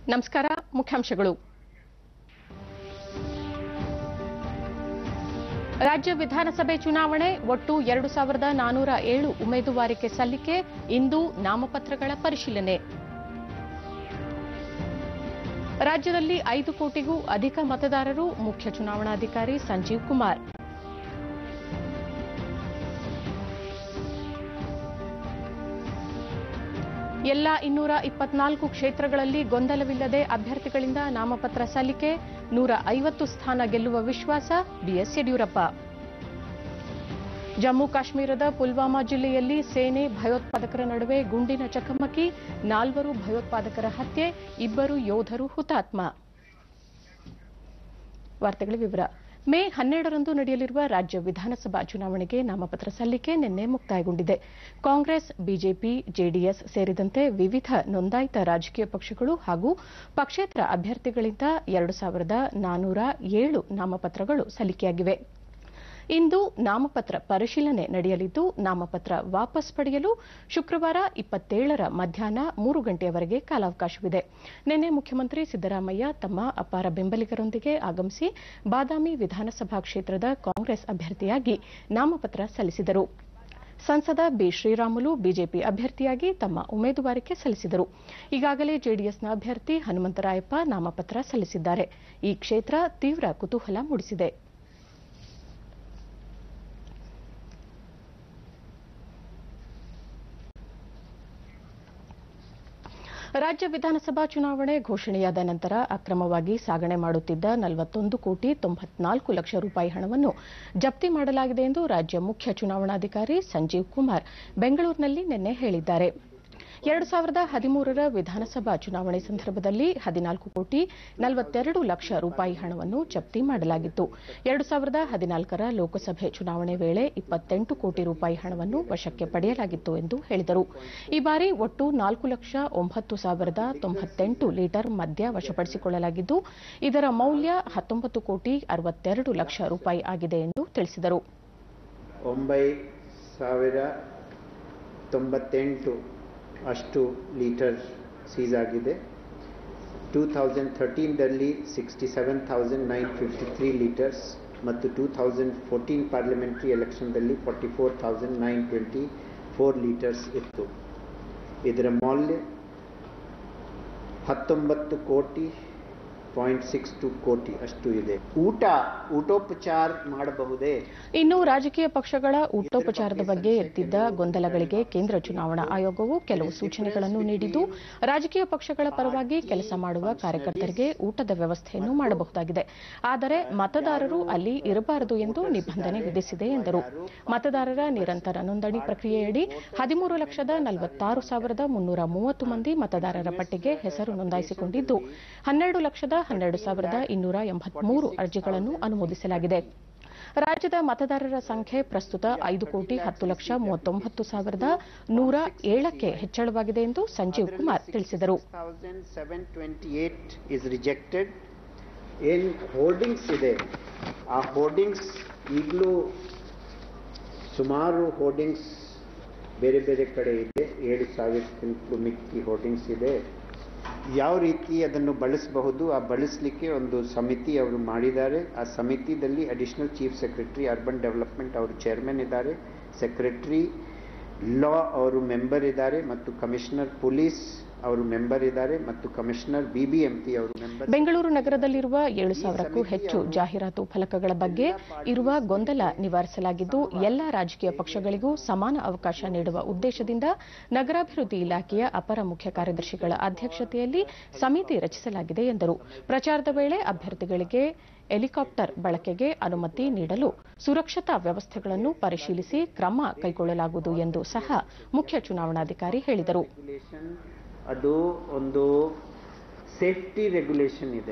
ನಮಸ್ಕಾರ ಮುಖ್ಯಾಂಶಗಳು ರಾಜ್ಯ ವಿಧಾನಸಭೆ ಚುನಾವಣೆ ಒಟ್ಟು ಎರಡು ಸಾವಿರದ ನಾನೂರ ಏಳು ಉಮೇದುವಾರಿಕೆ ಸಲ್ಲಿಕೆ ಇಂದು ನಾಮಪತ್ರಗಳ ಪರಿಶೀಲನೆ ರಾಜ್ಯದಲ್ಲಿ ಐದು ಕೋಟಿಗೂ ಅಧಿಕ ಮತದಾರರು ಮುಖ್ಯ ಚುನಾವಣಾಧಿಕಾರಿ ಸಂಜೀವ್ ಕುಮಾರ್ ಎಲ್ಲ ಇನ್ನೂರ ಇಪ್ಪತ್ನಾಲ್ಕು ಕ್ಷೇತ್ರಗಳಲ್ಲಿ ಗೊಂದಲವಿಲ್ಲದೆ ಅಭ್ಯರ್ಥಿಗಳಿಂದ ನಾಮಪತ್ರ ಸಲ್ಲಿಕೆ ನೂರ ಐವತ್ತು ಸ್ಥಾನ ಗೆಲ್ಲುವ ವಿಶ್ವಾಸ ಬಿಎಸ್ ಯಡಿಯೂರಪ್ಪ ಜಮ್ಮು ಕಾಶ್ಮೀರದ ಪುಲ್ವಾಮಾ ಜಿಲ್ಲೆಯಲ್ಲಿ ಸೇನೆ ಭಯೋತ್ಪಾದಕರ ನಡುವೆ ಗುಂಡಿನ ಚಕಮಕಿ ನಾಲ್ವರು ಭಯೋತ್ಪಾದಕರ ಹತ್ಯೆ ಇಬ್ಬರು ಯೋಧರು ಹುತಾತ್ಮ ವಾರ್ತೆಗಳ ವಿವರ ಮೇ ಹನ್ನೆರಡರಂದು ನಡೆಯಲಿರುವ ರಾಜ್ಯ ವಿಧಾನಸಭಾ ಚುನಾವಣೆಗೆ ನಾಮಪತ್ರ ಸಲ್ಲಿಕೆ ನಿನ್ನೆ ಮುಕ್ತಾಯಗೊಂಡಿದೆ ಕಾಂಗ್ರೆಸ್ ಬಿಜೆಪಿ ಜೆಡಿಎಸ್ ಸೇರಿದಂತೆ ವಿವಿಧ ನೋಂದಾಯಿತ ರಾಜಕೀಯ ಪಕ್ಷಗಳು ಹಾಗೂ ಪಕ್ಷೇತರ ಅಭ್ಯರ್ಥಿಗಳಿಂದ ಎರಡು ಸಾವಿರದ ನಾನೂರ ಏಳು ನಾಮಪತ್ರಗಳು ಸಲ್ಲಿಕೆಯಾಗಿವೆ ಇಂದು ನಾಮಪತ್ರ ಪರಿಶೀಲನೆ ನಡೆಯಲಿದ್ದು ನಾಮಪತ್ರ ವಾಪಸ್ ಪಡೆಯಲು ಶುಕ್ರವಾರ ಇಪ್ಪತ್ತೇಳರ ಮಧ್ಯಾಹ್ನ ಮೂರು ಗಂಟೆಯವರೆಗೆ ಕಾಲಾವಕಾಶವಿದೆ ನಿನ್ನೆ ಮುಖ್ಯಮಂತ್ರಿ ಸಿದ್ದರಾಮಯ್ಯ ತಮ್ಮ ಅಪಾರ ಬೆಂಬಲಿಗರೊಂದಿಗೆ ಆಗಮಿಸಿ ಬಾದಾಮಿ ವಿಧಾನಸಭಾ ಕ್ಷೇತ್ರದ ಕಾಂಗ್ರೆಸ್ ಅಭ್ಯರ್ಥಿಯಾಗಿ ನಾಮಪತ್ರ ಸಲ್ಲಿಸಿದರು ಸಂಸದ ಬಿ ಶ್ರೀರಾಮುಲು ಬಿಜೆಪಿ ಅಭ್ಯರ್ಥಿಯಾಗಿ ತಮ್ಮ ಉಮೇದುವಾರಿಕೆ ಸಲ್ಲಿಸಿದರು ಈಗಾಗಲೇ ಜೆಡಿಎಸ್ನ ಅಭ್ಯರ್ಥಿ ಹನುಮಂತರಾಯಪ್ಪ ನಾಮಪತ್ರ ಸಲ್ಲಿಸಿದ್ದಾರೆ ಈ ಕ್ಷೇತ್ರ ತೀವ್ರ ಕುತೂಹಲ ಮೂಡಿಸಿದೆ ರಾಜ್ಯ ವಿಧಾನಸಭಾ ಚುನಾವಣೆ ಘೋಷಣೆಯಾದ ನಂತರ ಅಕ್ರಮವಾಗಿ ಸಾಗಣೆ ಮಾಡುತ್ತಿದ್ದ ನಲವತ್ತೊಂದು ಕೋಟಿ ತೊಂಬತ್ನಾಲ್ಕು ಲಕ್ಷ ರೂಪಾಯಿ ಹಣವನ್ನು ಜಪ್ತಿ ಮಾಡಲಾಗಿದೆ ಎಂದು ರಾಜ್ಯ ಮುಖ್ಯ ಚುನಾವಣಾಧಿಕಾರಿ ಸಂಜೀವ್ ಕುಮಾರ್ ಬೆಂಗಳೂರಿನಲ್ಲಿ ನಿನ್ನೆ ಹೇಳಿದ್ದಾರೆ ಎರಡು ಸಾವಿರದ ಹದಿಮೂರರ ವಿಧಾನಸಭಾ ಚುನಾವಣೆ ಸಂದರ್ಭದಲ್ಲಿ ಹದಿನಾಲ್ಕು ಕೋಟಿ ನಲವತ್ತೆರಡು ಲಕ್ಷ ರೂಪಾಯಿ ಹಣವನ್ನು ಜಪ್ತಿ ಮಾಡಲಾಗಿತ್ತು ಎರಡು ಸಾವಿರದ ಹದಿನಾಲ್ಕರ ಲೋಕಸಭೆ ಚುನಾವಣೆ ವೇಳೆ ಇಪ್ಪತ್ತೆಂಟು ಕೋಟಿ ರೂಪಾಯಿ ಹಣವನ್ನು ವಶಕ್ಕೆ ಪಡೆಯಲಾಗಿತ್ತು ಎಂದು ಹೇಳಿದರು ಈ ಬಾರಿ ಒಟ್ಟು ನಾಲ್ಕು ಲಕ್ಷ ಒಂಬತ್ತು ಸಾವಿರದ ತೊಂಬತ್ತೆಂಟು ಲೀಟರ್ ಮದ್ಯ ವಶಪಡಿಸಿಕೊಳ್ಳಲಾಗಿದ್ದು ಇದರ ಮೌಲ್ಯ ಹತ್ತೊಂಬತ್ತು ಕೋಟಿ ಅರವತ್ತೆರಡು ಲಕ್ಷ ರೂಪಾಯಿ ಆಗಿದೆ ಎಂದು ತಿಳಿಸಿದರು ಒಂಬೈ ಸಾವಿರ ತೊಂಬತ್ತೆಂಟು ಅಷ್ಟು ಲೀಟರ್ ಸೀಸ್ ಆಗಿದೆ ಟೂ ತೌಸಂಡ್ ಥರ್ಟೀನ್ದಲ್ಲಿ sixty seven thousand nine fifty three litres ಮತ್ತು ಟೂ ತೌಸಂಡ್ ಫೋರ್ಟೀನ್ ಪಾರ್ಲಿಮೆಂಟ್ರಿ ಎಲೆಕ್ಷನ್ದಲ್ಲಿ forty four thousand nine twenty four litres ಇತ್ತು ಇದರ ಮೌಲ್ಯ ಹತ್ತೊಂಬತ್ತು ಕೋಟಿ ಪಾಯಿಂಟ್ ಸಿಕ್ಸ್ ಟು ಕೋಟಿ ಅಷ್ಟು ಇದೆ ಊಟ ಊಟೋಪಚಾರ ಮಾಡಬಹುದೇ ಇನ್ನು ರಾಜಕೀಯ ಪಕ್ಷಗಳ ಊಟೋಪಚಾರದ ಬಗ್ಗೆ ಎತ್ತಿದ್ದ ಗೊಂದಲಗಳಿಗೆ ಕೇಂದ್ರ ಚುನಾವಣಾ ಆಯೋಗವು ಕೆಲವು ಸೂಚನೆಗಳನ್ನು ನೀಡಿದ್ದು ರಾಜಕೀಯ ಪಕ್ಷಗಳ ಪರವಾಗಿ ಕೆಲಸ ಮಾಡುವ ಕಾರ್ಯಕರ್ತರಿಗೆ ಊಟದ ವ್ಯವಸ್ಥೆಯನ್ನು ಮಾಡಬಹುದಾಗಿದೆ ಆದರೆ ಮತದಾರರು ಅಲ್ಲಿ ಇರಬಾರದು ಎಂದು ನಿಬಂಧನೆ ವಿಧಿಸಿದೆ ಎಂದರು ಮತದಾರರ ನಿರಂತರ ನೋಂದಣಿ ಪ್ರಕ್ರಿಯೆಯಡಿ ಹದಿಮೂರು ಲಕ್ಷದ ನಲವತ್ತಾರು ಸಾವಿರದ ಮುನ್ನೂರ ಮೂವತ್ತು ಮಂದಿ ಮತದಾರರ ಪಟ್ಟಿಗೆ ಹೆಸರು ನೋಂದಾಯಿಸಿಕೊಂಡಿದ್ದು ಹನ್ನೆರಡು ಲಕ್ಷದ ಹನ್ನೆರಡು ಸಾವಿರದ ಇನ್ನೂರ ಎಂಬತ್ಮೂರು ಅರ್ಜಿಗಳನ್ನು ಅನುಮೋದಿಸಲಾಗಿದೆ ರಾಜ್ಯದ ಮತದಾರರ ಸಂಖ್ಯೆ ಪ್ರಸ್ತುತ ಐದು ಕೋಟಿ ಹತ್ತು ಲಕ್ಷ ಮೂವತ್ತೊಂಬತ್ತು ಸಾವಿರದ ನೂರ ಏಳಕ್ಕೆ ಹೆಚ್ಚಳವಾಗಿದೆ ಎಂದು ಸಂಜೀವ್ ಕುಮಾರ್ ತಿಳಿಸಿದರು seven twenty eight is rejected ಏನು ಹೋರ್ಡಿಂಗ್ಸ್ ಇದೆ ಆ ಹೋರ್ಡಿಂಗ್ಸ್ ಈಗಲೂ ಸುಮಾರು ಹೋರ್ಡಿಂಗ್ಸ್ ಬೇರೆ ಬೇರೆ ಕಡೆ ಇದೆ ಏಳು ಸಾವಿರಕ್ಕಿಂತಲೂ ಮಿಕ್ಕಿ ಹೋರ್ಡಿಂಗ್ಸ್ ಇದೆ ಯಾವ ರೀತಿ ಅದನ್ನು ಬಳಸಬಹುದು ಆ ಬಳಸಲಿಕ್ಕೆ ಒಂದು ಸಮಿತಿ ಅವರು ಮಾಡಿದ್ದಾರೆ ಆ ಸಮಿತಿದಲ್ಲಿ additional chief secretary urban development ಅವರು ಚೇರ್ಮನ್ ಇದ್ದಾರೆ ಸೆಕ್ರೆಟರಿ ಲಾ ಅವರು ಮೆಂಬರ್ ಇದ್ದಾರೆ ಮತ್ತು ಕಮಿಷನರ್ ಪೊಲೀಸ್ ಅವರು ಮೆಂಬರ್ ಇದ್ದಾರೆ ಮತ್ತು ಕಮಿಷನರ್ ಬಿಬಿಎಂಪಿ ಅವರು ಮೆಂಬರ್ ಬೆಂಗಳೂರು ನಗರದಲ್ಲಿರುವ ಏಳು ಸಾವಿರಕ್ಕೂ ಹೆಚ್ಚು ಜಾಹೀರಾತು ಫಲಕಗಳ ಬಗ್ಗೆ ಇರುವ ಗೊಂದಲ ನಿವಾರಿಸಲಾಗಿದ್ದು ಎಲ್ಲ ರಾಜಕೀಯ ಪಕ್ಷಗಳಿಗೂ ಸಮಾನ ಅವಕಾಶ ನೀಡುವ ಉದ್ದೇಶದಿಂದ ನಗರಾಭಿವೃದ್ಧಿ ಇಲಾಖೆಯ ಅಪರ ಮುಖ್ಯ ಕಾರ್ಯದರ್ಶಿಗಳ ಅಧ್ಯಕ್ಷತೆಯಲ್ಲಿ ಸಮಿತಿ ರಚಿಸಲಾಗಿದೆ ಎಂದರು ಪ್ರಚಾರದ ವೇಳೆ ಅಭ್ಯರ್ಥಿಗಳಿಗೆ ಹೆಲಿಕಾಪ್ಟರ್ ಬಳಕೆಗೆ ಅನುಮತಿ ನೀಡಲು ಸುರಕ್ಷತಾ ವ್ಯವಸ್ಥೆಗಳನ್ನು ಪರಿಶೀಲಿಸಿ ಕ್ರಮ ಕೈಗೊಳ್ಳಲಾಗುವುದು ಎಂದು ಸಹ ಮುಖ್ಯ ಚುನಾವಣಾಧಿಕಾರಿ ಹೇಳಿದರು ರೆಗ್ಯುಲೇಷನ್ ಅದು ಒಂದು ಸೇಫ್ಟಿ ರೆಗ್ಯುಲೇಷನ್ ಇದೆ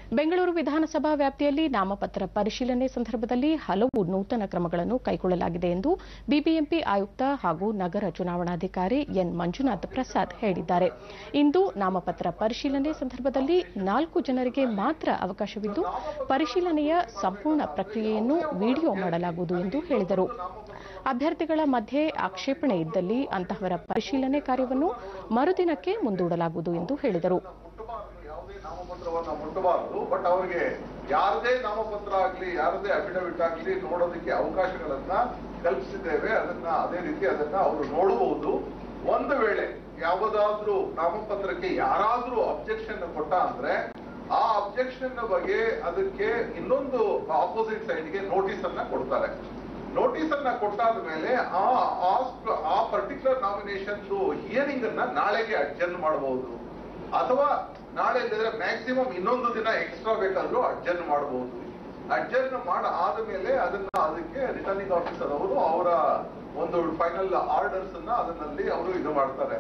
ಬೆಂಗಳೂರು ವಿಧಾನಸಭಾ ವ್ಯಾಪ್ತಿಯಲ್ಲಿ ನಾಮಪತ್ರ ಪರಿಶೀಲನೆ ಸಂದರ್ಭದಲ್ಲಿ ಹಲವು ನೂತನ ಕ್ರಮಗಳನ್ನು ಕೈಗೊಳ್ಳಲಾಗಿದೆ ಎಂದು ಬಿಬಿಎಂಪಿ ಆಯುಕ್ತ ಹಾಗೂ ನಗರ ಚುನಾವಣಾಧಿಕಾರಿ ಎನ್ ಮಂಜುನಾಥ್ ಪ್ರಸಾದ್ ಹೇಳಿದ್ದಾರೆ ಇಂದು ನಾಮಪತ್ರ ಪರಿಶೀಲನೆ ಸಂದರ್ಭದಲ್ಲಿ ನಾಲ್ಕು ಜನರಿಗೆ ಮಾತ್ರ ಅವಕಾಶವಿದ್ದು ಪರಿಶೀಲನೆಯ ಸಂಪೂರ್ಣ ಪ್ರಕ್ರಿಯೆಯನ್ನು ವಿಡಿಯೋ ಮಾಡಲಾಗುವುದು ಎಂದು ಹೇಳಿದರು ಅಭ್ಯರ್ಥಿಗಳ ಮಧ್ಯೆ ಆಕ್ಷೇಪಣೆ ಇದ್ದಲ್ಲಿ ಅಂತಹವರ ಪರಿಶೀಲನೆ ಕಾರ್ಯವನ್ನು ಮರುದಿನಕ್ಕೆ ಮುಂದೂಡಲಾಗುವುದು ಎಂದು ಹೇಳಿದರು ಯಾವುದೇ ನಾಮಪತ್ರವನ್ನ ಮುಟ್ಟಬಾರದು ಬಟ್ ಅವರಿಗೆ ಯಾರದೇ ನಾಮಪತ್ರ ಆಗ್ಲಿ ಯಾರದೇ ಅಫಿಡವಿಟ್ ಆಗ್ಲಿ ನೋಡೋದಕ್ಕೆ ಅವಕಾಶಗಳನ್ನ ಕಲ್ಪಿಸಿದ್ದೇವೆ ಅದನ್ನ ಅದೇ ರೀತಿ ಅದನ್ನ ಅವರು ನೋಡಬಹುದು ಒಂದು ವೇಳೆ ಯಾವುದಾದ್ರೂ ನಾಮಪತ್ರಕ್ಕೆ ಯಾರಾದ್ರೂ ಅಬ್ಜೆಕ್ಷನ್ ಕೊಟ್ಟ ಅಂದ್ರೆ ಆ ಅಬ್ಜೆಕ್ಷನ್ ಬಗ್ಗೆ ಅದಕ್ಕೆ ಇನ್ನೊಂದು ಆಪೋಸಿಟ್ ಸೈಡ್ಗೆ ನೋಟಿಸ್ ಅನ್ನ ಕೊಡ್ತಾರೆ ನೋಟಿಸ್ ಅನ್ನ ಕೊಟ್ಟಾದ ಮೇಲೆ ಆ ಆ- ಆ ಪರ್ಟಿಕ್ಯುಲರ್ ನಾಮಿನೇಷನ್ ಹಿಯರಿಂಗ್ ಅನ್ನ ನಾಳೆಗೆ ಅಡ್ಜರ್ನ್ ಮಾಡಬಹುದು ಅಥವಾ ನಾಳೆ ಇಲ್ಲದ್ರೆ ಮ್ಯಾಕ್ಸಿಮಮ್ ಇನ್ನೊಂದು ದಿನ ಎಕ್ಸ್ಟ್ರಾ ಬೇಕಾದ್ರೂ ಅಡ್ಜರ್ನ್ ಮಾಡಬಹುದು ಅಡ್ಜರ್ನ್ ಮಾಡ ಆದ್ಮೇಲೆ ಅದನ್ನ ಅದಕ್ಕೆ ರಿಟರ್ನಿಂಗ್ ಆಫೀಸರ್ ಅವರು ಅವರ ಒಂದು ಫೈನಲ್ ಆರ್ಡರ್ಸ್ ಅನ್ನ ಅದನ್ನಲ್ಲಿ ಅವರು ಇದು ಮಾಡ್ತಾರೆ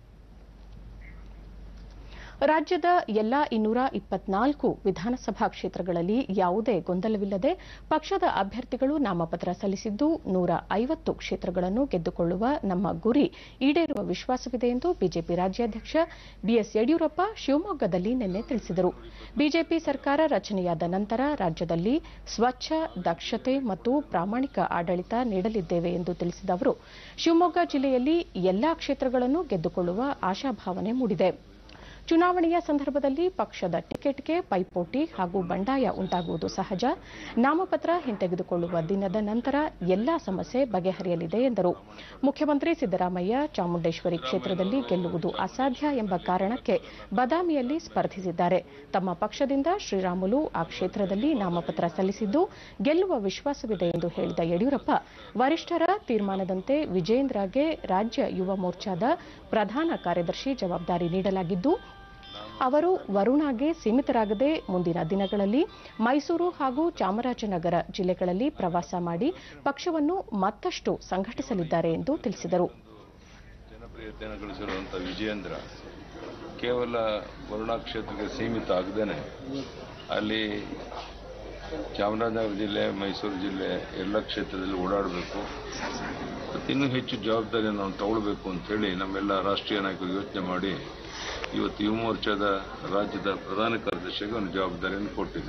ರಾಜ್ಯದ ಎಲ್ಲಾ ಇನ್ನೂರ ಇಪ್ಪತ್ನಾಲ್ಕು ವಿಧಾನಸಭಾ ಕ್ಷೇತ್ರಗಳಲ್ಲಿ ಯಾವುದೇ ಗೊಂದಲವಿಲ್ಲದೆ ಪಕ್ಷದ ಅಭ್ಯರ್ಥಿಗಳು ನಾಮಪತ್ರ ಸಲ್ಲಿಸಿದ್ದು ನೂರ ಐವತ್ತು ಕ್ಷೇತ್ರಗಳನ್ನು ಗೆದ್ದುಕೊಳ್ಳುವ ನಮ್ಮ ಗುರಿ ಈಡೇರುವ ವಿಶ್ವಾಸವಿದೆ ಎಂದು ಬಿಜೆಪಿ ರಾಜ್ಯಾಧ್ಯಕ್ಷ ಬಿಎಸ್ ಯಡಿಯೂರಪ್ಪ ಶಿವಮೊಗ್ಗದಲ್ಲಿ ನಿನ್ನೆ ತಿಳಿಸಿದರು ಬಿಜೆಪಿ ಸರ್ಕಾರ ರಚನೆಯಾದ ನಂತರ ರಾಜ್ಯದಲ್ಲಿ ಸ್ವಚ್ಛ ದಕ್ಷತೆ ಮತ್ತು ಪ್ರಾಮಾಣಿಕ ಆಡಳಿತ ನೀಡಲಿದ್ದೇವೆ ಎಂದು ತಿಳಿಸಿದ ಅವರು ಶಿವಮೊಗ್ಗ ಜಿಲ್ಲೆಯಲ್ಲಿ ಎಲ್ಲಾ ಕ್ಷೇತ್ರಗಳನ್ನು ಗೆದ್ದುಕೊಳ್ಳುವ ಆಶಾಭಾವನೆ ಮೂಡಿದೆ ಚುನಾವಣೆಯ ಸಂದರ್ಭದಲ್ಲಿ ಪಕ್ಷದ ಟಿಕೆಟ್ಗೆ ಪೈಪೋಟಿ ಹಾಗೂ ಬಂಡಾಯ ಉಂಟಾಗುವುದು ಸಹಜ ನಾಮಪತ್ರ ಹಿಂತೆಗೆದುಕೊಳ್ಳುವ ದಿನದ ನಂತರ ಎಲ್ಲಾ ಸಮಸ್ಯೆ ಬಗೆಹರಿಯಲಿದೆ ಎಂದರು ಮುಖ್ಯಮಂತ್ರಿ ಸಿದ್ದರಾಮಯ್ಯ ಚಾಮುಂಡೇಶ್ವರಿ ಕ್ಷೇತ್ರದಲ್ಲಿ ಗೆಲ್ಲುವುದು ಅಸಾಧ್ಯ ಎಂಬ ಕಾರಣಕ್ಕೆ ಬದಾಮಿಯಲ್ಲಿ ಸ್ಪರ್ಧಿಸಿದ್ದಾರೆ ತಮ್ಮ ಪಕ್ಷದಿಂದ ಶ್ರೀರಾಮುಲು ಆ ಕ್ಷೇತ್ರದಲ್ಲಿ ನಾಮಪತ್ರ ಸಲ್ಲಿಸಿದ್ದು ಗೆಲ್ಲುವ ವಿಶ್ವಾಸವಿದೆ ಎಂದು ಹೇಳಿದ ಯಡಿಯೂರಪ್ಪ ವರಿಷ್ಠರ ತೀರ್ಮಾನದಂತೆ ವಿಜೇಂದ್ರಗೆ ರಾಜ್ಯ ಯುವ ಮೋರ್ಚಾದ ಪ್ರಧಾನ ಕಾರ್ಯದರ್ಶಿ ಜವಾಬ್ದಾರಿ ನೀಡಲಾಗಿದ್ದು ಅವರು ವರುಣಾಗೆ ಸೀಮಿತರಾಗದೆ ಮುಂದಿನ ದಿನಗಳಲ್ಲಿ ಮೈಸೂರು ಹಾಗೂ ಚಾಮರಾಜನಗರ ಜಿಲ್ಲೆಗಳಲ್ಲಿ ಪ್ರವಾಸ ಮಾಡಿ ಪಕ್ಷವನ್ನು ಮತ್ತಷ್ಟು ಸಂಘಟಿಸಲಿದ್ದಾರೆ ಎಂದು ತಿಳಿಸಿದರು ಜನಪ್ರಿಯತೆಯನ್ನು ಗಳಿಸಿರುವಂಥ ವಿಜಯೇಂದ್ರ ಕೇವಲ ವರುಣಾ ಕ್ಷೇತ್ರಕ್ಕೆ ಸೀಮಿತ ಆಗದೇನೆ ಅಲ್ಲಿ ಚಾಮರಾಜನಗರ ಜಿಲ್ಲೆ ಮೈಸೂರು ಜಿಲ್ಲೆ ಎಲ್ಲ ಕ್ಷೇತ್ರದಲ್ಲಿ ಓಡಾಡಬೇಕು ಮತ್ತು ಇನ್ನೂ ಹೆಚ್ಚು ಜವಾಬ್ದಾರಿಯನ್ನು ನಾವು ತಗೊಳ್ಬೇಕು ಅಂತೇಳಿ ನಮ್ಮೆಲ್ಲ ರಾಷ್ಟ್ರೀಯ ನಾಯಕರು ಯೋಚನೆ ಮಾಡಿ ಇವತ್ತು ಯುವ ಮೋರ್ಚಾದ ರಾಜ್ಯದ ಪ್ರಧಾನ ಕಾರ್ಯದರ್ಶಿಗೆ ಒಂದು ಜವಾಬ್ದಾರಿಯನ್ನು ಕೊಟ್ಟಿದೆ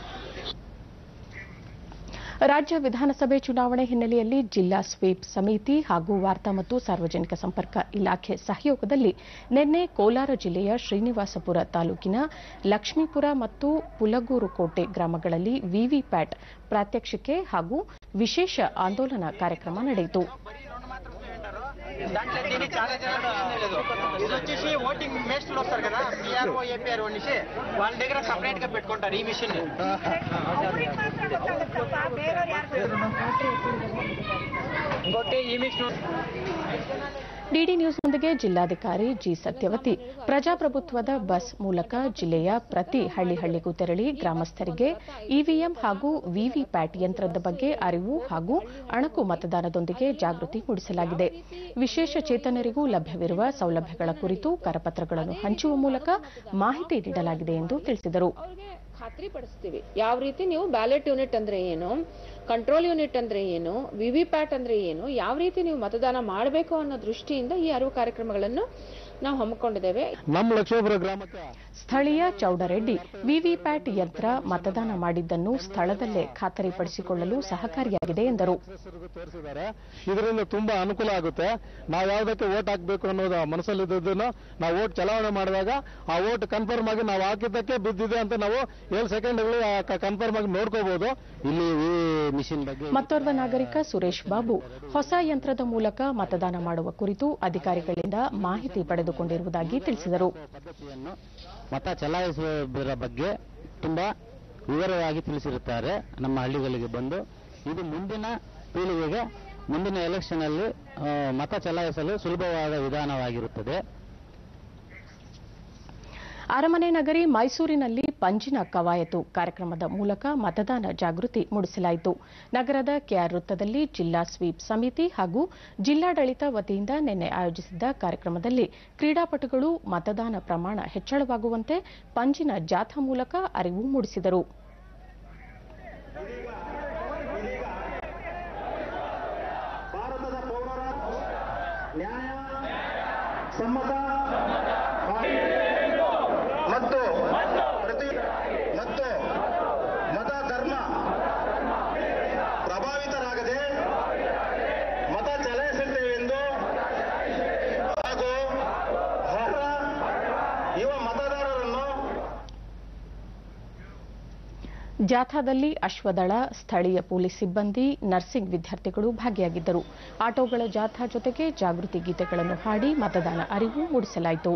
ರಾಜ್ಯ ವಿಧಾನಸಭೆ ಚುನಾವಣೆ ಹಿನ್ನೆಲೆಯಲ್ಲಿ ಜಿಲ್ಲಾ ಸ್ವೀಪ್ ಸಮಿತಿ ಹಾಗೂ ವಾರ್ತಾ ಮತ್ತು ಸಾರ್ವಜನಿಕ ಸಂಪರ್ಕ ಇಲಾಖೆ ಸಹಯೋಗದಲ್ಲಿ ನಿನ್ನೆ ಕೋಲಾರ ಜಿಲ್ಲೆಯ ಶ್ರೀನಿವಾಸಪುರ ತಾಲೂಕಿನ ಲಕ್ಷ್ಮೀಪುರ ಮತ್ತು ಪುಲಗೂರುಕೋಟೆ ಗ್ರಾಮಗಳಲ್ಲಿ ವಿವಿಪ್ಯಾಟ್ ಪ್ರಾತ್ಯಕ್ಷಿಕೆ ಹಾಗೂ విశేష ఆందోళన కార్యక్రమం ನಡೆಯಿತು దాంట్లో దీనికి చాలా చాలా లేదు ఇది వచ్చేసి ఓటింగ్ మేస్టులు వస్తారు కదా పిఆర్ఓ ఏపీఆర్ అనేసి వాళ్ళ దగ్గర సపరేట్ గా పెట్టుకుంటారు ఈ మిషన్ ఇంకోటి ఈ మిషన్ ಡಿಡಿ ನ್ಯೂಸ್ನೊಂದಿಗೆ ಜಿಲ್ಲಾಧಿಕಾರಿ ಜಿ ಸತ್ಯವತಿ ಪ್ರಜಾಪ್ರಭುತ್ವದ ಬಸ್ ಮೂಲಕ ಜಿಲ್ಲೆಯ ಪ್ರತಿ ಹಳ್ಳಿ ಹಳ್ಳಿಗೂ ತೆರಳಿ ಗ್ರಾಮಸ್ಥರಿಗೆ ಇವಿಎಂ ಹಾಗೂ ವಿವಿಪ್ಯಾಟ್ ಯಂತ್ರದ ಬಗ್ಗೆ ಅರಿವು ಹಾಗೂ ಅಣಕು ಮತದಾನದೊಂದಿಗೆ ಜಾಗೃತಿ ಮೂಡಿಸಲಾಗಿದೆ ವಿಶೇಷ ಚೇತನರಿಗೂ ಲಭ್ಯವಿರುವ ಸೌಲಭ್ಯಗಳ ಕುರಿತು ಕರಪತ್ರಗಳನ್ನು ಹಂಚುವ ಮೂಲಕ ಮಾಹಿತಿ ನೀಡಲಾಗಿದೆ ಎಂದು ತಿಳಿಸಿದರು ಅವ್ರಿಗೆ ಖಾತ್ರಿ ಪಡಿಸ್ತೀವಿ ಯಾವ ರೀತಿ ನೀವು ಬ್ಯಾಲೆಟ್ ಯೂನಿಟ್ ಅಂದ್ರೆ ಏನು ಕಂಟ್ರೋಲ್ ಯೂನಿಟ್ ಅಂದ್ರೆ ಏನು ವಿವಿ ಪ್ಯಾಟ್ ಅಂದ್ರೆ ಏನು ಯಾವ ರೀತಿ ನೀವು ಮತದಾನ ಮಾಡಬೇಕು ಅನ್ನೋ ದೃಷ್ಟಿಯಿಂದ ಈ ಅರಿವು ಕಾರ್ಯಕ್ರಮಗಳನ್ನು ನಾವು ಹಮ್ಮಿಕೊಂಡಿದ್ದೇವೆ ನಮ್ಮ ಲಕ್ಷ್ಮೀಪುರ ಗ್ರಾಮಕ್ಕೆ ಸ್ಥಳೀಯ ಚೌಡರೆಡ್ಡಿ ವಿವಿಪ್ಯಾಟ್ ಯಂತ್ರ ಮತದಾನ ಮಾಡಿದ್ದನ್ನು ಸ್ಥಳದಲ್ಲೇ ಖಾತರಿಪಡಿಸಿಕೊಳ್ಳಲು ಸಹಕಾರಿಯಾಗಿದೆ ಎಂದರು ಹೆಸರು ತೋರಿಸಿದ್ದಾರೆ ಇದರಿಂದ ತುಂಬಾ ಅನುಕೂಲ ಆಗುತ್ತೆ ನಾವು ಯಾವ್ದಕ್ಕೆ ಓಟ್ ಹಾಕ್ಬೇಕು ಅನ್ನೋದು ಮನಸ್ಸಲ್ಲಿದ್ದದನ್ನು ನಾವು ಓಟ್ ಚಲಾವಣೆ ಮಾಡಿದಾಗ ಆ ಓಟ್ ಕನ್ಫರ್ಮ್ ಆಗಿ ನಾವು ಹಾಕಿದ್ದಕ್ಕೆ ಬಿದ್ದಿದೆ ಅಂತ ನಾವು ಏಳು ಸೆಕೆಂಡ್ಗಳು ಕನ್ಫರ್ಮ್ ಆಗಿ ನೋಡ್ಕೋಬಹುದು ಇಲ್ಲಿ ಈ ಮಿಷಿನ್ ಬಗ್ಗೆ ಮತ್ತೋರ್ವ ನಾಗರಿಕ ಸುರೇಶ್ ಬಾಬು ಹೊಸ ಯಂತ್ರದ ಮೂಲಕ ಮತದಾನ ಮಾಡುವ ಕುರಿತು ಅಧಿಕಾರಿಗಳಿಂದ ಮಾಹಿತಿ ಪಡೆದುಕೊಂಡಿರುವುದಾಗಿ ತಿಳಿಸಿದರು ಪದ್ಧತಿಯನ್ನು ಮತ ಚಲಾಯಿಸುವುದರ ಬಗ್ಗೆ ತುಂಬಾ ವಿವರವಾಗಿ ತಿಳಿಸಿರುತ್ತಾರೆ ನಮ್ಮ ಹಳ್ಳಿಗಳಿಗೆ ಬಂದು ಇದು ಮುಂದಿನ ಪೀಳಿಗೆಗೆ ಮುಂದಿನ ಎಲೆಕ್ಷನ್ ಅಲ್ಲಿ ಆ, ಮತ ಚಲಾಯಿಸಲು ಸುಲಭವಾದ ವಿಧಾನವಾಗಿರುತ್ತದೆ ಅರಮನೆ ನಗರಿ ಮೈಸೂರಿನಲ್ಲಿ ಪಂಜಿನ ಕವಾಯತು ಕಾರ್ಯಕ್ರಮದ ಮೂಲಕ ಮತದಾನ ಜಾಗೃತಿ ಮೂಡಿಸಲಾಯಿತು ನಗರದ ಕೆಆರ್ ವೃತ್ತದಲ್ಲಿ ಜಿಲ್ಲಾ ಸ್ವೀಪ್ ಸಮಿತಿ ಹಾಗೂ ಜಿಲ್ಲಾಡಳಿತ ವತಿಯಿಂದ ನಿನ್ನೆ ಆಯೋಜಿಸಿದ್ದ ಕಾರ್ಯಕ್ರಮದಲ್ಲಿ ಕ್ರೀಡಾಪಟುಗಳು ಮತದಾನ ಪ್ರಮಾಣ ಹೆಚ್ಚಳವಾಗುವಂತೆ ಪಂಜಿನ ಜಾಥಾ ಮೂಲಕ ಅರಿವು ಮೂಡಿಸಿದರು ಭಾರತದ ಪೌರರ ನ್ಯಾಯ ಸಮ್ಮತ ಮತ್ತು ಪ್ರತಿ ಮತ್ತು ಮತ ಧರ್ಮ ಪ್ರಭಾವಿತರಾಗದೆ ಮತ ಚಲಾಯಿಸುತ್ತೇವೆ ಎಂದು ಹಾಗೂ ಅರ್ಹ ಯುವ ಮತದಾರರನ್ನು ಜಾಥಾದಲ್ಲಿ ಅಶ್ವದಳ ಸ್ಥಳೀಯ ಪೊಲೀಸ್ ಸಿಬ್ಬಂದಿ ನರ್ಸಿಂಗ್ ವಿದ್ಯಾರ್ಥಿಗಳು ಭಾಗಿಯಾಗಿದ್ದರು ಆಟೋಗಳ ಜಾಥಾ ಜೊತೆಗೆ ಜಾಗೃತಿ ಗೀತೆಗಳನ್ನು ಹಾಡಿ ಮತದಾನ ಅರಿವು ಮೂಡಿಸಲಾಯಿತು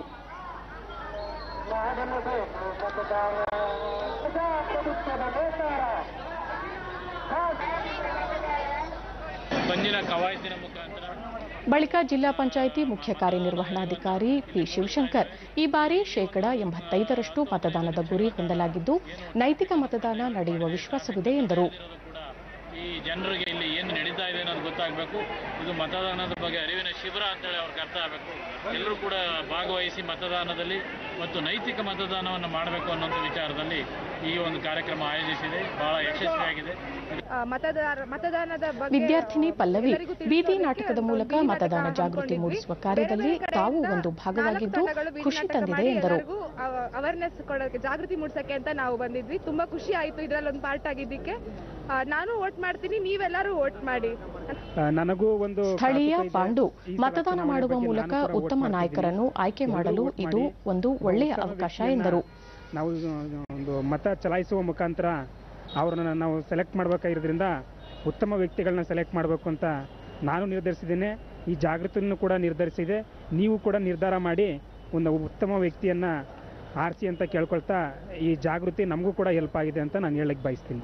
ಪಂಜಿನ ಕವಾಯತಿನ ಮುಖಾಂತರ ಬಳಿಕ ಜಿಲ್ಲಾ ಪಂಚಾಯಿತಿ ಮುಖ್ಯ ಕಾರ್ಯನಿರ್ವಹಣಾಧಿಕಾರಿ ಪಿ ಶಿವಶಂಕರ್ ಈ ಬಾರಿ ಶೇಕಡ ಎಂಬತ್ತೈದರಷ್ಟು ಮತದಾನದ ಗುರಿ ಹೊಂದಲಾಗಿದ್ದು ನೈತಿಕ ಮತದಾನ ನಡೆಯುವ ವಿಶ್ವಾಸವಿದೆ ಎಂದರು ಈ ಜನರಿಗೆ ಇಲ್ಲಿ ಏನು ನಡೀತಾ ಇದೆ ಅನ್ನೋದು ಗೊತ್ತಾಗಬೇಕು ಇದು ಮತದಾನದ ಬಗ್ಗೆ ಅರಿವಿನ ಶಿಬಿರ ಅಂತೇಳಿ ಅವ್ರಿಗೆ ಅರ್ಥ ಆಗಬೇಕು ಎಲ್ಲರೂ ಕೂಡ ಭಾಗವಹಿಸಿ ಮತದಾನದಲ್ಲಿ ಮತ್ತು ನೈತಿಕ ಮತದಾನವನ್ನು ಮಾಡಬೇಕು ಅನ್ನೋಂಥ ವಿಚಾರದಲ್ಲಿ ಈ ಒಂದು ಕಾರ್ಯಕ್ರಮ ಆಯೋಜಿಸಿದೆ ಬಹಳ ಯಶಸ್ವಿಯಾಗಿದೆ ಮತದಾರ ಮತದಾನದ ಬಗ್ಗೆ ವಿದ್ಯಾರ್ಥಿನಿ ಪಲ್ಲವಿ ಎಲ್ಲರಿಗೂ ತಿಳಿಸೋದಕ್ಕೆ ಬೀದಿ ನಾಟಕದ ಮೂಲಕ ಬೀದಿ ನಾಟಕ ಮತದಾನ ಜಾಗೃತಿ ಹಮ್ಮಿಕೊಂಡಿದ್ವಿ. ಮೂಡಿಸುವ ಕಾರ್ಯದಲ್ಲಿ ಬೇರೆ ಬೇರೆ ತಾವು ಕಡೆಯಿಂದ ಒಂದು ಭಾಗವಾಗಿದ್ದು ನಾಲ್ಕು ತಂಡಗಳು ಬೀದಿ ಖುಷಿ ನಾಟಕ ತಂದಿದೆ ಮಾಡಿ ಎಂದರು ಎಲ್ಲರಿಗೂ ಅವೇರ್ನೆಸ್ ಕೊಡೋಕೆ ಜಾಗೃತಿ ಮೂಡಿಸಕ್ಕೆ ಅಂತ ನಾವು ಬಂದಿದ್ವಿ ತುಂಬಾ ಖುಷಿ ಆಯ್ತು ಇದ್ರಲ್ಲಿ ಒಂದು ಪಾರ್ಟ್ ಆಗಿದ್ದಕ್ಕೆ ಆ, ನಾನು ವೋಟ್ ಮಾಡ್ತೀನಿ ನೀವೆಲ್ಲರೂ ವೋಟ್ ಮಾಡಿ ನನಗೂ ಒಂದು ಸ್ಥಳೀಯ ಕೌತುಕ ಇದೆ. ಪಾಂಡು ಈ ಸಲ ಮತದಾನ ಚುನಾವಣೆ ಮಾಡುವ ಬಗ್ಗೆ ಮೂಲಕ ನಾನು ಕೂಡ vote ಉತ್ತಮ ಮಾಡ್ತಿದ್ದೀನಿ. ನಾಯಕರನ್ನು ಆಯ್ಕೆ ಎಲ್ಲರೂ ಮಾಡಲು vote ಇದು ಮಾಡಿ ಒಂದು ಒಬ್ಬ ಒಳ್ಳೆಯ ಉತ್ತಮ ಅವಕಾಶ ವ್ಯಕ್ತಿಯನ್ನ ಎಂದರು ನಾವು ಒಂದು ಮತ ಚಲಾಯಿಸುವ ಮುಖಾಂತರ ಅವ್ರನ್ನ ನಾವು ಸೆಲೆಕ್ಟ್ ಮಾಡ್ಬೇಕಾಗಿರೋದ್ರಿಂದ ಉತ್ತಮ ವ್ಯಕ್ತಿಗಳನ್ನ ಸೆಲೆಕ್ಟ್ ಮಾಡಬೇಕು ಅಂತ ನಾನು ನಿರ್ಧರಿಸಿದ್ದೇನೆ ಈ ಜಾಗೃತಿಯನ್ನು ಕೂಡ ನಿರ್ಧರಿಸಿದೆ ನೀವು ಕೂಡ ನಿರ್ಧಾರ ಮಾಡಿ ಒಂದು ಉತ್ತಮ ವ್ಯಕ್ತಿಯನ್ನ ಆರಿಸಿ ಅಂತ ಕೇಳ್ಕೊಳ್ತಾ ಈ ಜಾಗೃತಿ ನಮಗೂ ಕೂಡ ಹೆಲ್ಪ್ ಆಗಿದೆ ಅಂತ ನಾನು ಹೇಳಕ್ ಬಯಸ್ತೀನಿ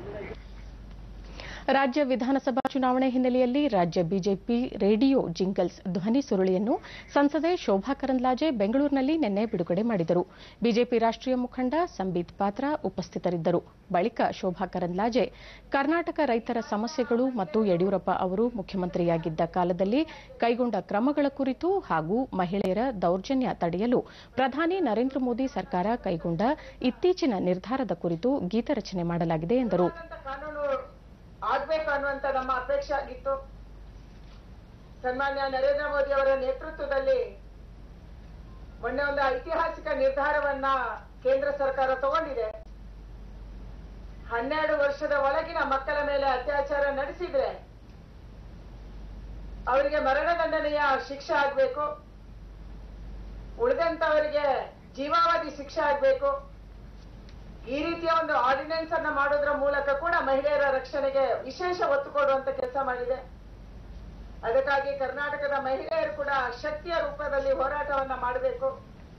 ರಾಜ್ಯ ವಿಧಾನಸಭಾ ಚುನಾವಣೆ ಹಿನ್ನೆಲೆಯಲ್ಲಿ ರಾಜ್ಯ ಬಿಜೆಪಿ ರೇಡಿಯೋ ಜಿಂಗಲ್ಸ್ ಧ್ವನಿ ಸುರುಳಿಯನ್ನು ಸಂಸದೆ ಶೋಭಾ ಕರಂದ್ಲಾಜೆ ಬೆಂಗಳೂರಿನಲ್ಲಿ ನಿನ್ನೆ ಬಿಡುಗಡೆ ಮಾಡಿದರು ಬಿಜೆಪಿ ರಾಷ್ಟ್ರೀಯ ಮುಖಂಡ ಸಂಬಿತ್ ಪಾತ್ರ ಉಪಸ್ಥಿತರಿದ್ದರು ಬಳಿಕ ಶೋಭಾ ಕರಂದ್ಲಾಜೆ ಕರ್ನಾಟಕ ರೈತರ ಸಮಸ್ಯೆಗಳು ಮತ್ತು ಯಡಿಯೂರಪ್ಪ ಅವರು ಮುಖ್ಯಮಂತ್ರಿಯಾಗಿದ್ದ ಕಾಲದಲ್ಲಿ ಕೈಗೊಂಡ ಕ್ರಮಗಳ ಕುರಿತು ಹಾಗೂ ಮಹಿಳೆಯರ ದೌರ್ಜನ್ಯ ತಡೆಯಲು ಪ್ರಧಾನಿ ನರೇಂದ್ರ ಮೋದಿ ಸರ್ಕಾರ ಕೈಗೊಂಡ ಇತ್ತೀಚಿನ ನಿರ್ಧಾರದ ಕುರಿತು ಗೀತರಚನೆ ಮಾಡಲಾಗಿದೆ ಎಂದರು ಕಾನೂನು ಆಗ್ಬೇಕು ಅನ್ನುವಂತ ನಮ್ಮ ಅಪೇಕ್ಷೆ ಆಗಿತ್ತು ಸನ್ಮಾನ್ಯ ನರೇಂದ್ರ ಮೋದಿ ಅವರ ನೇತೃತ್ವದಲ್ಲಿ ಮೊನ್ನೆ ಒಂದು ಐತಿಹಾಸಿಕ ನಿರ್ಧಾರವನ್ನ ಕೇಂದ್ರ ಸರ್ಕಾರ ತಗೊಂಡಿದೆ ಹನ್ನೆರಡು ವರ್ಷದ ಒಳಗಿನ ಮಕ್ಕಳ ಮೇಲೆ ಅತ್ಯಾಚಾರ ನಡೆಸಿದ್ರೆ ಅವರಿಗೆ ಮರಣದಂಡನೆಯ ಶಿಕ್ಷೆ ಆಗ್ಬೇಕು ಉಳಿದಂತವರಿಗೆ ಜೀವಾವಧಿ ಶಿಕ್ಷೆ ಆಗ್ಬೇಕು ಈ ರೀತಿಯ ಒಂದು ಆರ್ಡಿನೆನ್ಸ್ ಅನ್ನ ಮಾಡೋದ್ರ ಮೂಲಕ ಕೂಡ ಮಹಿಳೆಯರ ರಕ್ಷಣೆಗೆ ವಿಶೇಷ ಒತ್ತು ಕೊಡುವಂತ ಕೆಲಸ ಮಾಡಿದೆ ಅದಕ್ಕಾಗಿ ಕರ್ನಾಟಕದ ಮಹಿಳೆಯರು ಕೂಡ ಶಕ್ತಿಯ ರೂಪದಲ್ಲಿ ಹೋರಾಟವನ್ನ ಮಾಡಬೇಕು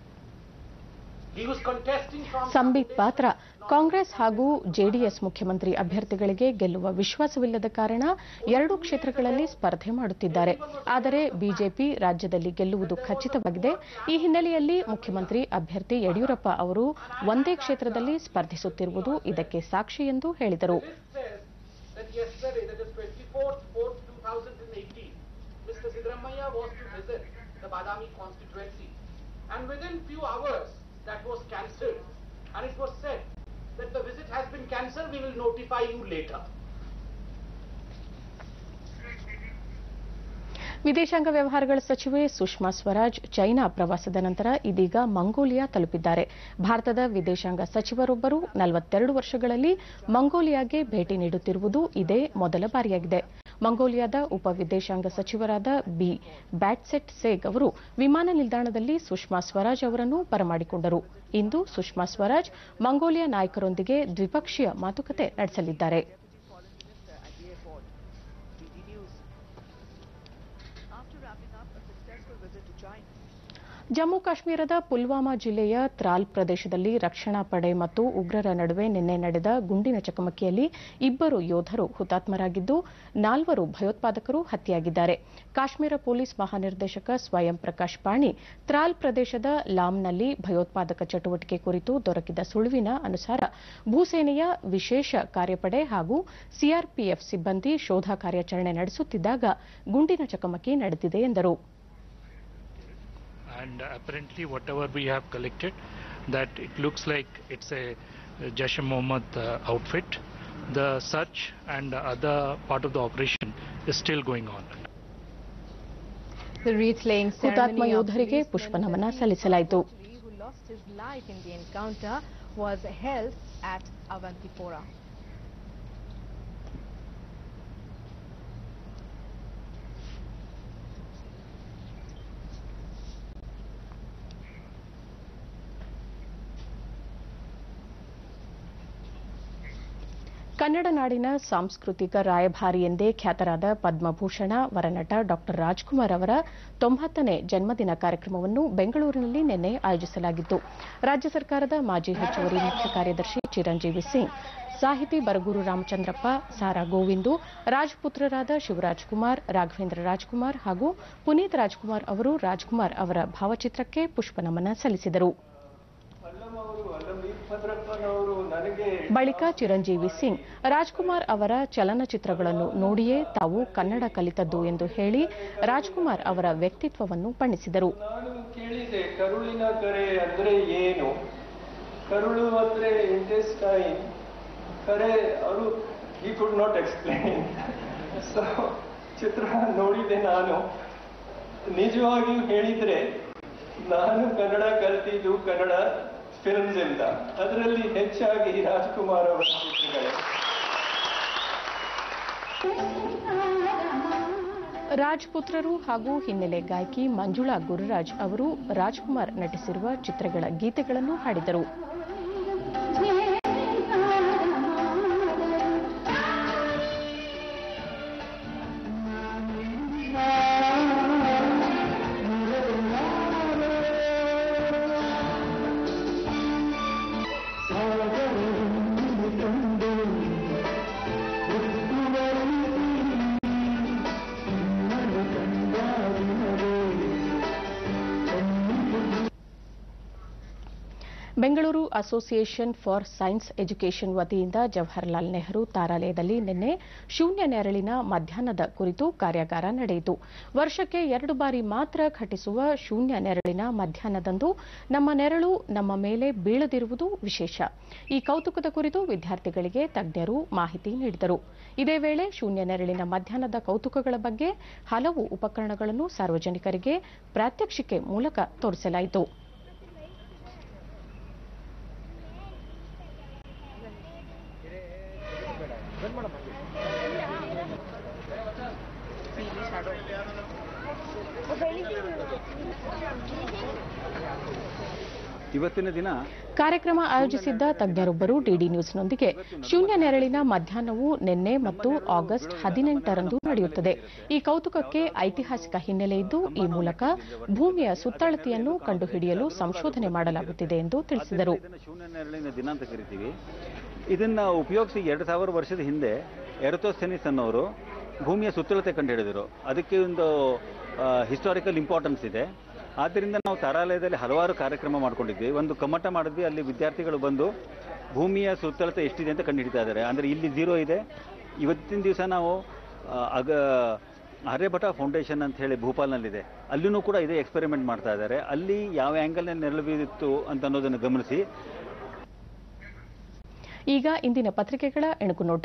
ಸಂಬಿತ್ ಪಾತ್ರ ಕಾಂಗ್ರೆಸ್ ಹಾಗೂ ಜೆಡಿಎಸ್ ಮುಖ್ಯಮಂತ್ರಿ ಅಭ್ಯರ್ಥಿಗಳಿಗೆ ಗೆಲ್ಲುವ ವಿಶ್ವಾಸವಿಲ್ಲದ ಕಾರಣ ಎರಡು ಕ್ಷೇತ್ರಗಳಲ್ಲಿ ಸ್ಪರ್ಧೆ ಮಾಡುತ್ತಿದ್ದಾರೆ ಆದರೆ ಬಿಜೆಪಿ ರಾಜ್ಯದಲ್ಲಿ ಗೆಲ್ಲುವುದು ಖಚಿತವಾಗಿದೆ ಈ ಹಿನ್ನೆಲೆಯಲ್ಲಿ ಮುಖ್ಯಮಂತ್ರಿ ಅಭ್ಯರ್ಥಿ ಯಡಿಯೂರಪ್ಪ ಅವರು ಒಂದೇ ಕ್ಷೇತ್ರದಲ್ಲಿ ಸ್ಪರ್ಧಿಸುತ್ತಿರುವುದು ಇದಕ್ಕೆ ಸಾಕ್ಷಿ ಎಂದು ಹೇಳಿದರು that yesterday, that is 24th, 4th, 2018, Mr. Sidramaya was to visit the Badami constituency. And within few hours, that was cancelled. And it was said that the visit has been cancelled, we will notify you later. ವಿದೇಶಾಂಗ ವ್ಯವಹಾರಗಳ ಸಚಿವೆ Sushma Swaraj China ಪ್ರವಾಸದ ನಂತರ ಇದೀಗ Mongolia ತಲುಪಿದ್ದಾರೆ ಭಾರತದ ವಿದೇಶಾಂಗ ಸಚಿವರೊಬ್ಬರು ನಲವತ್ತೆರಡು ವರ್ಷಗಳಲ್ಲಿ ಮಂಗೋಲಿಯಾಗೆ ಭೇಟಿ ನೀಡುತ್ತಿರುವುದು ಇದೇ ಮೊದಲ ಬಾರಿಯಾಗಿದೆ ಮಂಗೋಲಿಯಾದ ಉಪ ವಿದೇಶಾಂಗ ಸಚಿವರಾದ ಬಿ ಬ್ಯಾಟ್ಸೆಟ್ ಸೇಗ್ ಅವರು ವಿಮಾನ ನಿಲ್ದಾಣದಲ್ಲಿ ಸುಷ್ಮಾ ಸ್ವರಾಜ್ ಅವರನ್ನು ಬರಮಾಡಿಕೊಂಡರು ಇಂದು ಸುಷ್ಮಾ ಸ್ವರಾಜ್ ಮಂಗೋಲಿಯಾ ನಾಯಕರೊಂದಿಗೆ ದ್ವಿಪಕ್ಷೀಯ ಮಾತುಕತೆ ನಡೆಸಲಿದ್ದಾರೆ ಜಮ್ಮು ಕಾಶ್ಮೀರದ ಪುಲ್ವಾಮಾ ಜಿಲ್ಲೆಯ ತ್ರಾಲ್ ಪ್ರದೇಶದಲ್ಲಿ ರಕ್ಷಣಾ ಪಡೆ ಮತ್ತು ಉಗ್ರರ ನಡುವೆ ನಿನ್ನೆ ನಡೆದ ಗುಂಡಿನ ಚಕಮಕಿಯಲ್ಲಿ ಇಬ್ಬರು ಯೋಧರು ಹುತಾತ್ಮರಾಗಿದ್ದು ನಾಲ್ವರು ಭಯೋತ್ಪಾದಕರು ಹತ್ಯೆಯಾಗಿದ್ದಾರೆ ಕಾಶ್ಮೀರ ಪೊಲೀಸ್ ಮಹಾನಿರ್ದೇಶಕ ಸ್ವಯಂ ಪ್ರಕಾಶ್ ಪಾಣಿ ತ್ರಾಲ್ ಪ್ರದೇಶದ ಲಾಮ್ನಲ್ಲಿ ಭಯೋತ್ಪಾದಕ ಚಟುವಟಿಕೆ ಕುರಿತು ದೊರಕಿದ ಸುಳಿವಿನ ಅನುಸಾರ ಭೂಸೇನೆಯ ವಿಶೇಷ ಕಾರ್ಯಪಡೆ ಹಾಗೂ ಸಿಆರ್ಪಿಎಫ್ ಸಿಬ್ಬಂದಿ ಶೋಧ ಕಾರ್ಯಾಚರಣೆ ನಡೆಸುತ್ತಿದ್ದಾಗ ಗುಂಡಿನ ಚಕಮಕಿ ನಡೆದಿದೆ ಎಂದರು and apparently whatever we have collected that it looks like it's a Jash Mohammed uh, outfit. The search and other part of the operation is still going on. The wreath-laying ಹುತಾತ್ಮ ceremony of ಯೋಧರಿಗೆ ಪುಷ್ಪ ನಮನ ಸಲ್ಲಿಸಲಾಯಿತು who lost his life in the encounter was held at Avantipora. Kannada ನಾಡಿನ ಸಾಂಸ್ಕೃತಿಕ ರಾಯಭಾರಿ ಎಂದೇ ಖ್ಯಾತರಾದ ಪದ್ಮಭೂಷಣ ವರನಟ ಡಾ ರಾಜ್ಕುಮಾರ್ ಅವರ ತೊಂಬತ್ತನೇ ಜನ್ಮದಿನ ಕಾರ್ಯಕ್ರಮವನ್ನು ಬೆಂಗಳೂರಿನಲ್ಲಿ ನಿನ್ನೆ ಆಯೋಜಿಸಲಾಗಿತ್ತು ರಾಜ್ಯ ಸರ್ಕಾರದ ಮಾಜಿ ಹೆಚ್ಚುವರಿ ಮುಖ್ಯ ಕಾರ್ಯದರ್ಶಿ ಚಿರಂಜೀವಿ ಸಿಂಗ್ ಸಾಹಿತಿ ಬರಗೂರು ರಾಮಚಂದ್ರಪ್ಪ ಸಾರಾ ಗೋವಿಂದು ರಾಜಪುತ್ರರಾದ ಶಿವರಾಜ್ ಕುಮಾರ್ ರಾಘವೇಂದ್ರ ರಾಜ್ಕುಮಾರ್ ಹಾಗೂ ಪುನೀತ್ ರಾಜ್ಕುಮಾರ್ ಅವರು ರಾಜ್ಕುಮಾರ್ ಅವರ ಭಾವಚಿತ್ರಕ್ಕೆ ಪುಷ್ಪನಮನ ಸಲ್ಲಿಸಿದರು ಬಳಿಕ ಚಿರಂಜೀವಿ ಸಿಂಗ್ ರಾಜ್ಕುಮಾರ್ ಅವರ ಚಲನಚಿತ್ರಗಳನ್ನು ನೋಡಿಯೇ ತಾವು ಕನ್ನಡ ಕಲಿತದ್ದು ಎಂದು ಹೇಳಿ ರಾಜ್ಕುಮಾರ್ ಅವರ ವ್ಯಕ್ತಿತ್ವವನ್ನು ಬಣ್ಣಿಸಿದರು ಕೇಳಿದೆ ಕರುಳಿನ ಕರೆ ಅಂದ್ರೆ ಏನು ಕರುಳು ಅಂದ್ರೆ ಇಂಟೆಸ್ಟೈನ್ ಕರೆ ಅವರು he could not explain so ಚಿತ್ರ ನೋಡಿದೆ ನಾನು ನಿಜವಾಗಿಯೂ ಹೇಳಿದ್ರೆ ನಾನು ಕನ್ನಡ ಕಲ್ತಿದ್ದು ಕನ್ನಡ ಫಿಲ್ಮ್ಸ್ ಇಂದ ಅದರಲ್ಲಿ ಹೆಚ್ಚಾಗಿ ರಾಜ್ಕುಮಾರ್ ಅವರ ಚಿತ್ರಗಳೇ ರಾಜ್ಪುತ್ರರು ಹಾಗೂ ಹಿನ್ನೆಲೆ ಗಾಯಕಿ ಮಂಜುಳಾ ಗುರುರಾಜ್ ಅವರು ರಾಜ್ಕುಮಾರ್ ನಟಿಸಿರುವ ಚಿತ್ರಗಳ ಗೀತೆಗಳನ್ನು ಹಾಡಿದರು Bengaluru association for science education ವತಿಯಿಂದ ಜವಾಹರಲಾಲ್ ನೆಹರು ತಾರಾಲಯದಲ್ಲಿ ನಿನ್ನೆ ಶೂನ್ಯ ನೆರಳಿನ ಮಧ್ಯಾಹ್ನದ ಕುರಿತು ಕಾರ್ಯಾಗಾರ ನಡೆಯಿತು ವರ್ಷಕ್ಕೆ ಎರಡು ಬಾರಿ ಮಾತ್ರ ಘಟಿಸುವ ಶೂನ್ಯ ನೆರಳಿನ ಮಧ್ಯಾಹ್ನದಂದು ನಮ್ಮ ನೆರಳು ನಮ್ಮ ಮೇಲೆ ಬೀಳದಿರುವುದು ವಿಶೇಷ ಈ ಕೌತುಕದ ಕುರಿತು ವಿದ್ಯಾರ್ಥಿಗಳಿಗೆ ತಜ್ಞರು ಮಾಹಿತಿ ನೀಡಿದರು ಇದೇ ವೇಳೆ ಶೂನ್ಯ ನೆರಳಿನ ಮಧ್ಯಾಹ್ನದ ಕೌತುಕಗಳ ಬಗ್ಗೆ ಹಲವು ಉಪಕರಣಗಳನ್ನು ಸಾರ್ವಜನಿಕರಿಗೆ ಪ್ರಾತ್ಯಕ್ಷಿಕೆ ಮೂಲಕ ತೋರಿಸಲಾಯಿತು ಇವತ್ತಿನ ದಿನ ಕಾರ್ಯಕ್ರಮ ಆಯೋಜಿಸಿದ್ದ ತಜ್ಞರೊಬ್ಬರು ಡಿಡಿ ನ್ಯೂಸ್ನೊಂದಿಗೆ ಶೂನ್ಯ ನೆರಳಿನ ಮಧ್ಯಾಹ್ನವು ನಿನ್ನೆ ಮತ್ತು ಆಗಸ್ಟ್ ಹದಿನೆಂಟರಂದು ನಡೆಯುತ್ತದೆ ಈ ಕೌತುಕಕ್ಕೆ ಐತಿಹಾಸಿಕ ಹಿನ್ನೆಲೆ ಇದ್ದು ಈ ಮೂಲಕ ಭೂಮಿಯ ಸುತ್ತಳತೆಯನ್ನು ಕಂಡುಹಿಡಿಯಲು ಸಂಶೋಧನೆ ಮಾಡಲಾಗುತ್ತಿದೆ ಎಂದು ತಿಳಿಸಿದರು ಇದನ್ನ ಶೂನ್ಯ ನೆರಳಿನ ದಿನ ಅಂತ ಕರಿತೀವಿ ಇದನ್ನ ಉಪಯೋಗಿಸಿ ಎರಡು ಸಾವಿರ ವರ್ಷದ ಹಿಂದೆ ಎರತೋಸ್ಥೆನಿಸ್ ಅನ್ನೋರು ಭೂಮಿಯ ಸುತ್ತಳತೆ ಕಂಡುಹಿಡಿದರು ಅದಕ್ಕೆ ಒಂದು ಹಿಸ್ಟಾರಿಕಲ್ ಇಂಪಾರ್ಟೆನ್ಸ್ ಇದೆ ಆದ್ದರಿಂದ ನಾವು ತಾರಾಲಯದಲ್ಲಿ ಹಲವಾರು ಕಾರ್ಯಕ್ರಮ ಮಾಡ್ಕೊಂಡಿದ್ವಿ ಒಂದು ಕಮ್ಮಟ ಮಾಡಿದ್ವಿ ಅಲ್ಲಿ ವಿದ್ಯಾರ್ಥಿಗಳು ಬಂದು ಭೂಮಿಯ ಸುತ್ತಳತೆ ಎಷ್ಟಿದೆ ಅಂತ ಕಂಡುಹಿಡಿತಾ ಇದ್ದಾರೆ ಅಂದರೆ ಇಲ್ಲಿ ಝೀರೋ ಇದೆ ಇವತ್ತಿನ ದಿವಸ ನಾವು ಆ, ಅಗ ಆರ್ಯಭಟ ಫೌಂಡೇಶನ್ ಅಂತ ಹೇಳಿ ಭೂಪಾಲ್ನಲ್ಲಿದೆ ಅಲ್ಲಿನೂ ಕೂಡ ಇದೇ ಎಕ್ಸ್ಪೆರಿಮೆಂಟ್ ಮಾಡ್ತಾ ಇದ್ದಾರೆ ಅಲ್ಲಿ ಯಾವ ಆ್ಯಂಗಲ್ನಲ್ಲಿ ನೆರಳು ಬೀರಿತ್ತು ಅಂತ ಅನ್ನೋದನ್ನು ಗಮನಿಸಿ ಈಗ ಇಂದಿನ ಪತ್ರಿಕೆಗಳ ಎಣುಕು ನೋಟ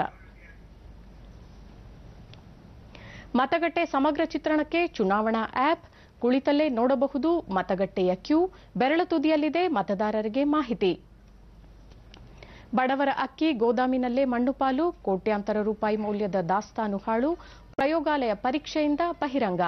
ಮತಗಟ್ಟೆ ಸಮಗ್ರ ಚಿತ್ರಣಕ್ಕೆ ಚುನಾವಣಾ ಆಪ್ ಕುಳಿತಲ್ಲೇ ನೋಡಬಹುದು ಮತಗಟ್ಟೆಯ ಕ್ಯೂ ಬೆರಳು ತುದಿಯಲ್ಲಿದೆ ಮತದಾರರಿಗೆ ಮಾಹಿತಿ ಬಡವರ ಅಕ್ಕಿ ಗೋದಾಮಿನಲ್ಲೇ ಮಣ್ಣು ಪಾಲು ಕೋಟ್ಯಾಂತರ ರೂಪಾಯಿ ಮೌಲ್ಯದ ದಾಸ್ತಾನು ಹಾಳು ಪ್ರಯೋಗಾಲಯ ಪರೀಕ್ಷೆಯಿಂದ ಬಹಿರಂಗ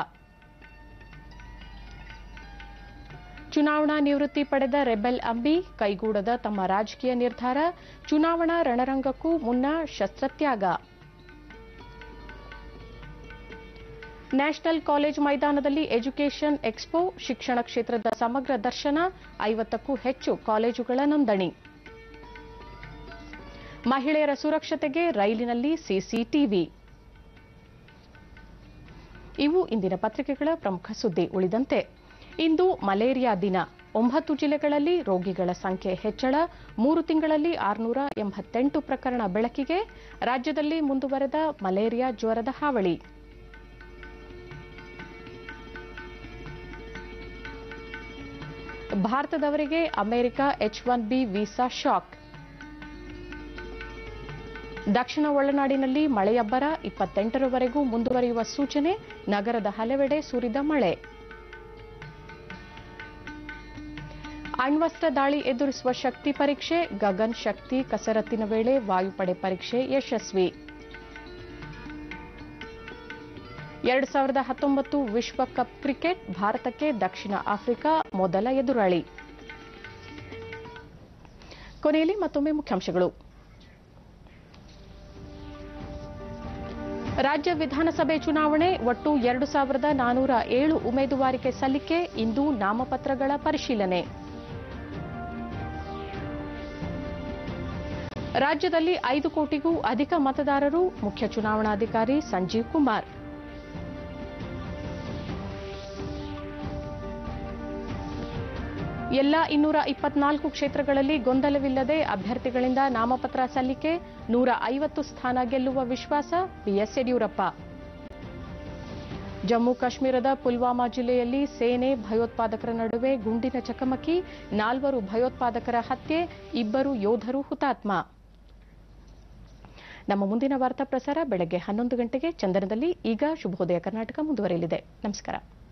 ಚುನಾವಣಾ ನಿವೃತ್ತಿ ಪಡೆದ ರೆಬೆಲ್ ಅಂಬಿ ಕೈಗೂಡದ ತಮ್ಮ ರಾಜಕೀಯ ನಿರ್ಧಾರ ಚುನಾವಣಾ ರಣರಂಗಕ್ಕೂ ಮುನ್ನ ಶಸ್ತ್ರತ್ಯಾಗ ನ್ಯಾಷನಲ್ ಕಾಲೇಜ್ ಮೈದಾನದಲ್ಲಿ ಎಜುಕೇಷನ್ ಎಕ್ಸ್ಪೋ ಶಿಕ್ಷಣ ಕ್ಷೇತ್ರದ ಸಮಗ್ರ ದರ್ಶನ ಐವತ್ತಕ್ಕೂ ಹೆಚ್ಚು ಕಾಲೇಜುಗಳ ನೋಂದಣಿ ಮಹಿಳೆಯರ ಸುರಕ್ಷತೆಗೆ ರೈಲಿನಲ್ಲಿ ಸಿಸಿಟಿವಿ ಇವು ಇಂದಿನ ಪತ್ರಿಕೆಗಳ ಪ್ರಮುಖ ಸುದ್ದಿ ಉಳಿದಂತೆ ಇಂದು ಮಲೇರಿಯಾ ದಿನ ಒಂಬತ್ತು ಜಿಲ್ಲೆಗಳಲ್ಲಿ ರೋಗಿಗಳ ಸಂಖ್ಯೆ ಹೆಚ್ಚಳ ಮೂರು ತಿಂಗಳಲ್ಲಿ ಆರುನೂರ ಎಂಬತ್ತೆಂಟು ಪ್ರಕರಣ ಬೆಳಕಿಗೆ ರಾಜ್ಯದಲ್ಲಿ ಮುಂದುವರೆದ ಮಲೇರಿಯಾ ಜ್ವರದ ಹಾವಳಿ ಭಾರತದವರಿಗೆ America H one B visa shock ದಕ್ಷಿಣ ಒಳನಾಡಿನಲ್ಲಿ ಮಳೆಯಬ್ಬರ ಇಪ್ಪತ್ತೆಂಟರವರೆಗೂ ಮುಂದುವರಿಯುವ ಸೂಚನೆ ನಗರದ ಹಲವೆಡೆ ಸುರಿದ ಮಳೆ ಅಣ್ವಸ್ತ್ರ ದಾಳಿ ಎದುರಿಸುವ ಶಕ್ತಿ ಪರೀಕ್ಷೆ ಗಗನ್ ಶಕ್ತಿ ಕಸರತ್ತಿನ ವೇಳೆ ವಾಯುಪಡೆ ಪರೀಕ್ಷೆ ಯಶಸ್ವಿ ಎರಡು ಸಾವಿರದ ಹತ್ತೊಂಬತ್ತು ವಿಶ್ವಕಪ್ ಕ್ರಿಕೆಟ್ ಭಾರತಕ್ಕೆ ದಕ್ಷಿಣ ಆಫ್ರಿಕಾ ಮೊದಲ ಎದುರಾಳಿ ಕೊನೆಯಲ್ಲಿ ಮತ್ತೊಮ್ಮೆ ಮುಖ್ಯಾಂಶಗಳು ರಾಜ್ಯ ವಿಧಾನಸಭೆ ಚುನಾವಣೆ ಒಟ್ಟು ಎರಡು ಸಾವಿರದ ನಾನೂರ ಏಳು ಉಮೇದುವಾರಿಕೆ ಸಲ್ಲಿಕೆ ಇಂದು ನಾಮಪತ್ರಗಳ ಪರಿಶೀಲನೆ ರಾಜ್ಯದಲ್ಲಿ ಐದು ಕೋಟಿಗೂ ಅಧಿಕ ಮತದಾರರು ಮುಖ್ಯ ಚುನಾವಣಾಧಿಕಾರಿ ಸಂಜೀವ್ ಕುಮಾರ್ ಎಲ್ಲ ಇನ್ನೂರ ಇಪ್ಪತ್ನಾಲ್ಕು ಕ್ಷೇತ್ರಗಳಲ್ಲಿ ಗೊಂದಲವಿಲ್ಲದೆ ಅಭ್ಯರ್ಥಿಗಳಿಂದ ನಾಮಪತ್ರ ಸಲ್ಲಿಕೆ ನೂರ ಐವತ್ತು ಸ್ಥಾನ ಗೆಲ್ಲುವ ವಿಶ್ವಾಸ ಬಿಎಸ್ ಯಡಿಯೂರಪ್ಪ ಜಮ್ಮು ಕಾಶ್ಮೀರದ ಪುಲ್ವಾಮಾ ಜಿಲ್ಲೆಯಲ್ಲಿ ಸೇನೆ ಭಯೋತ್ಪಾದಕರ ನಡುವೆ ಗುಂಡಿನ ಚಕಮಕಿ ನಾಲ್ವರು ಭಯೋತ್ಪಾದಕರ ಹತ್ಯೆ ಇಬ್ಬರು ಯೋಧರು ಹುತಾತ್ಮ ನಮ್ಮ ಮುಂದಿನ ವಾರ್ತಾ ಪ್ರಸಾರ ಬೆಳಗ್ಗೆ ಹನ್ನೊಂದು ಗಂಟೆಗೆ ಚಂದನದಲ್ಲಿ ಈಗ ಶುಭೋದಯ ಕರ್ನಾಟಕ ಮುಂದುವರೆಯಲಿದೆ ನಮಸ್ಕಾರ